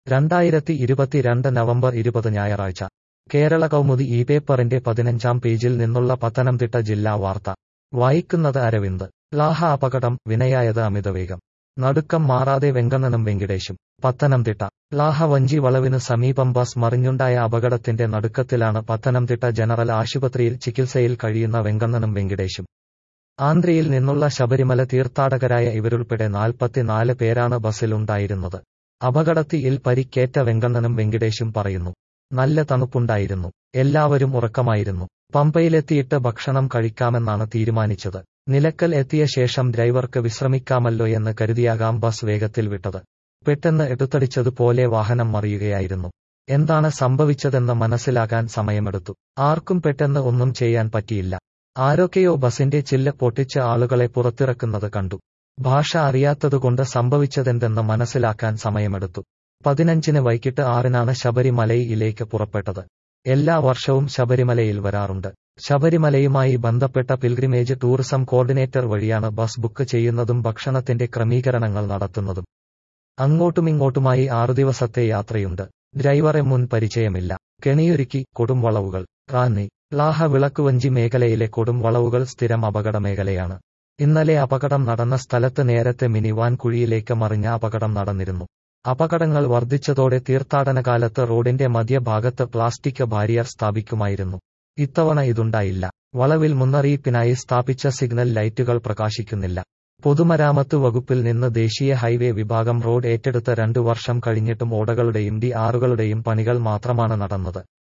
രണ്ടായിരത്തി ഇരുപത്തിരണ്ട് നവംബർ ഇരുപത് ഞായറാഴ്ച കേരള കൗമുദി ഈ പേപ്പറിന്റെ പതിനഞ്ചാം പേജിൽ നിന്നുള്ള പത്തനംതിട്ട ജില്ലാ വാർത്ത വായിക്കുന്നത് അരവിന്ദ് ലാഹ അപകടം വിനയായത് അമിതവേഗം നടുക്കം മാറാതെ വെങ്കണ്ണനും വെങ്കിടേശും പത്തനംതിട്ട ലാഹ വഞ്ചി വളവിനു സമീപം ബസ് മറിഞ്ഞുണ്ടായ അപകടത്തിന്റെ നടുക്കത്തിലാണ് പത്തനംതിട്ട ജനറൽ ആശുപത്രിയിൽ ചികിത്സയിൽ കഴിയുന്ന വെങ്കണ്ണനും വെങ്കിടേശും ആന്ധ്രയിൽ നിന്നുള്ള ശബരിമല തീർത്ഥാടകരായ ഇവരുൾപ്പെടെ നാൽപ്പത്തിനാല് പേരാണ് ബസ്സിലുണ്ടായിരുന്നത് അപകടത്തിൽ പരിക്കേറ്റ വെങ്കണ്ണനും വെങ്കിടേശും പറയുന്നു നല്ല തണുപ്പുണ്ടായിരുന്നു എല്ലാവരും ഉറക്കമായിരുന്നു പമ്പയിലെത്തിയിട്ട് ഭക്ഷണം കഴിക്കാമെന്നാണ് തീരുമാനിച്ചത് നിലക്കൽ എത്തിയ ശേഷം ഡ്രൈവർക്ക് വിശ്രമിക്കാമല്ലോ എന്ന് കരുതിയാകാം ബസ് വേഗത്തിൽ വിട്ടത് പെട്ടെന്ന് എടുത്തടിച്ചതുപോലെ വാഹനം മറിയുകയായിരുന്നു എന്താണ് സംഭവിച്ചതെന്ന് മനസ്സിലാക്കാൻ സമയമെടുത്തു ആർക്കും പെട്ടെന്ന് ഒന്നും ചെയ്യാൻ പറ്റിയില്ല ആരൊക്കെയോ ബസിന്റെ ചില്ല് പൊട്ടിച്ച് ആളുകളെ പുറത്തിറക്കുന്നത് കണ്ടു ഭാഷ അറിയാത്തതുകൊണ്ട് സംഭവിച്ചതെന്തെന്ന് മനസ്സിലാക്കാൻ സമയമെടുത്തു പതിനഞ്ചിന് വൈകിട്ട് ആറിനാണ് ശബരിമലയിലേക്ക് പുറപ്പെട്ടത് എല്ലാ വർഷവും ശബരിമലയിൽ വരാറുണ്ട് ശബരിമലയുമായി ബന്ധപ്പെട്ട പിൽഗ്രിമേജ് ടൂറിസം കോർഡിനേറ്റർ വഴിയാണ് ബസ് ബുക്ക് ചെയ്യുന്നതും ഭക്ഷണത്തിന്റെ ക്രമീകരണങ്ങൾ നടത്തുന്നതും അങ്ങോട്ടുമിങ്ങോട്ടുമായി ആറു ദിവസത്തെ യാത്രയുണ്ട് ഡ്രൈവറെ മുൻ പരിചയമില്ല കെണിയൊരുക്കി കൊടുംവളവുകൾ റാന്നി ലാഹ വിളക്കുവഞ്ചി മേഖലയിലെ കൊടുംവളവുകൾ സ്ഥിരം അപകട മേഖലയാണ് ഇന്നലെ അപകടം നടന്ന സ്ഥലത്ത് നേരത്തെ മിനിവാൻ കുഴിയിലേക്ക് മറിഞ്ഞ അപകടം നടന്നിരുന്നു അപകടങ്ങൾ വർദ്ധിച്ചതോടെ തീർത്ഥാടനകാലത്ത് റോഡിന്റെ മധ്യഭാഗത്ത് പ്ലാസ്റ്റിക് ബാരിയർ സ്ഥാപിക്കുമായിരുന്നു ഇത്തവണ ഇതുണ്ടായില്ല വളവിൽ മുന്നറിയിപ്പിനായി സ്ഥാപിച്ച സിഗ്നൽ ലൈറ്റുകൾ പ്രകാശിക്കുന്നില്ല പൊതുമരാമത്ത് വകുപ്പിൽ നിന്ന് ദേശീയ ഹൈവേ വിഭാഗം റോഡ് ഏറ്റെടുത്ത രണ്ടു വർഷം കഴിഞ്ഞിട്ടും ഓടകളുടെയും ഡി ആറുകളുടെയും പണികൾ മാത്രമാണ് നടന്നത്